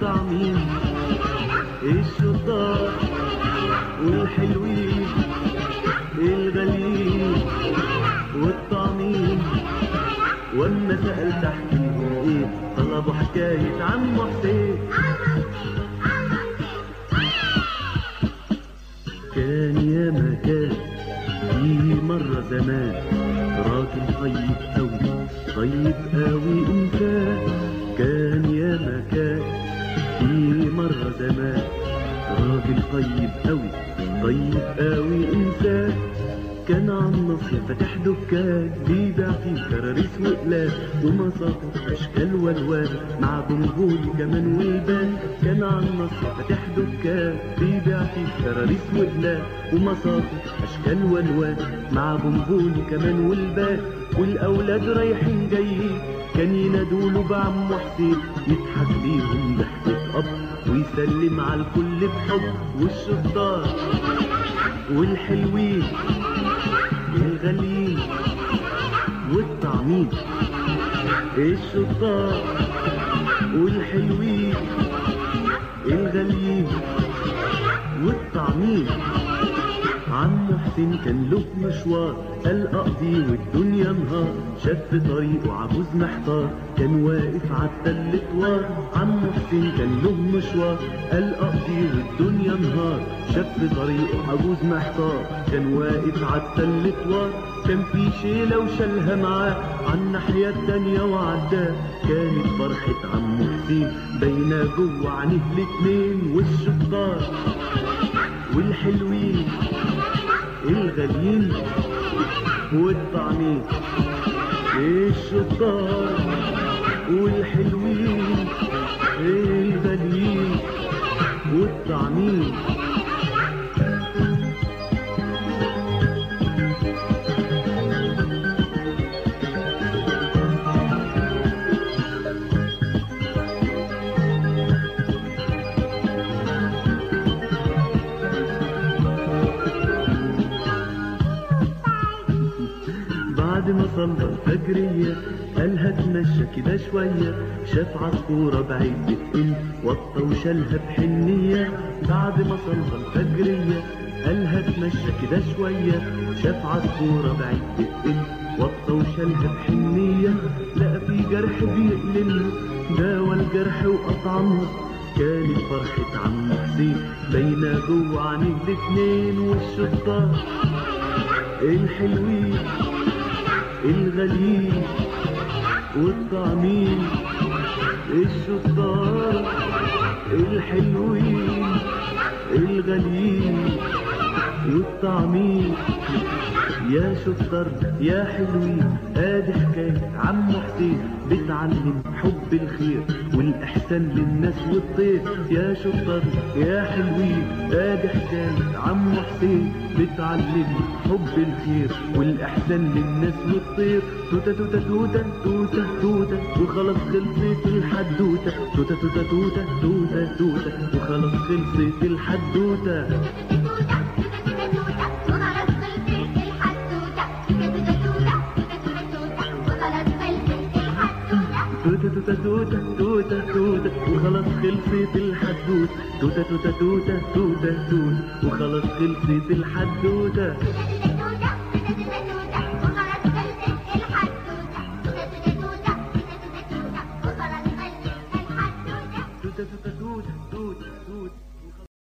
والطعمين الشطار والحلوين الغاليين والطعمين واما سألت احكيهم ايه طلبوا حكاية عم حسين كان يا ما كان في مرة زمان راجل طيب أوي طيب أوي إنسان كان يا ما كان في مرة زمان راجل طيب أوي طيب أوي إنسان كان عن نصية فاتح دكان بيبيع فيه كراريس وقلال ومصاطب أشكال والوان مع بونبوني كمان والبان كان عن نصية فاتح دكان بيبيع فيه كراريس وقلال ومصاطب أشكال والوان مع بونبوني كمان والبان والأولاد رايحين جايين كان ينادوله بعم حسين يضحك ليهم ضحكة أب ويسلم على الكل بحب والشطار والحلوين الغاليين والطعمين الشطار والحلوين الغاليين والطعمين عم حسين كان له مشوار قال اقضي والدنيا نهار شاف في طريقه عجوز محتار كان واقف عالتل طوار عم حسين كان له مشوار قال اقضي والدنيا نهار شاف في طريقه عجوز محتار كان واقف عالتل طوار كان في شيلة وشالها معاه عالناحية التانية وعداه كانت فرحة عم حسين باينة جوه عينيه الاتنين والشطار والحلوين الغاليين والطعمين الشطار والحلوين الغاليين والطعمين بعد ما صلى الفجرية قال هتمشى كده شوية شاف عصفورة بعيد بتقل وطى وشالها بحنية بعد ما صلى الفجرية قال هتمشى كده شوية شاف عصفورة بعيد بتقل وطى وشالها بحنية لقى في جرح بيألمها داوى الجرح وأطعمها كانت فرحة عم حسين باينة جوه عينيه الاتنين والشطار الحلوين الغاليين والطعمين الشطار الحلوين الغاليين والطعمين يا شطار يا حلوين ادي حكاية عم حسين بتعلم حب الخير والاحسان للناس والطير يا شطار يا حلوين ادي حكاية عم حسين بتعلم حب الخير والاحسان للناس والطير توتة توتة توتة توتة توتة وخلاص خلصت الحدوتة توتة توتة توتة توتة توتة وخلاص خلصت الحدوتة توتة توتة توتة توتة توتة وخلاص خلصت الحدوتة توتة توتة توتة توتة توتة وخلاص خلصت الحدوتة